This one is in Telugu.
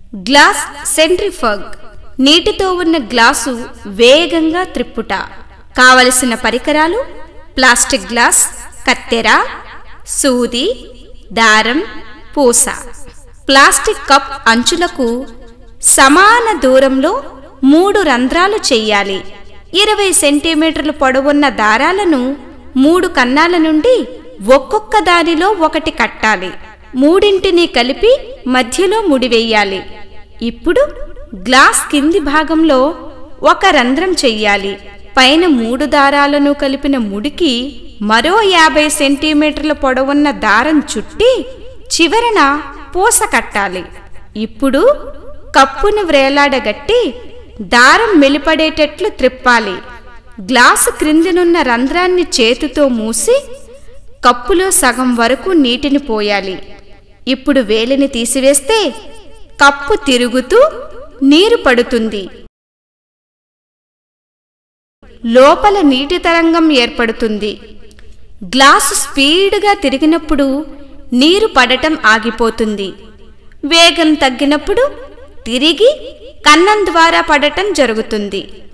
గ్లాస్ సెంట్రిఫగ్ నీటితో ఉన్న గ్లాసు వేగంగా త్రిప్పుట కావలసిన పరికరాలు ప్లాస్టిక్ గ్లాస్ కత్తెర సూది దారం పూస ప్లాస్టిక్ కప్ అంచులకు సమాన దూరంలో మూడు రంధ్రాలు చెయ్యాలి ఇరవై సెంటీమీటర్లు పొడవున్న దారాలను మూడు కన్నాల నుండి ఒక్కొక్క దానిలో ఒకటి కట్టాలి మూడింటిని కలిపి మధ్యలో ముడివెయ్యాలి ఇప్పుడు గ్లాస్ కింది భాగంలో ఒక రంధ్రం చెయ్యాలి పైన మూడు దారాలను కలిపిన ముడికి మరో యాభై సెంటీమీటర్ల పొడవున్న దారం చుట్టి చివరన పూస కట్టాలి ఇప్పుడు కప్పును వ్రేలాడగట్టి దారం మెలిపడేటట్లు త్రిప్పాలి గ్లాసు క్రిందనున్న రంధ్రాన్ని చేతితో మూసి కప్పులో సగం వరకు నీటిని పోయాలి ఇప్పుడు వేలిని తీసివేస్తే కప్పు తిరుగుతూ నీరు పడుతుంది లోపల నీటి తరంగం ఏర్పడుతుంది గ్లాసు స్పీడ్గా తిరిగినప్పుడు నీరు పడటం ఆగిపోతుంది వేగం తగ్గినప్పుడు తిరిగి కన్నం ద్వారా పడటం జరుగుతుంది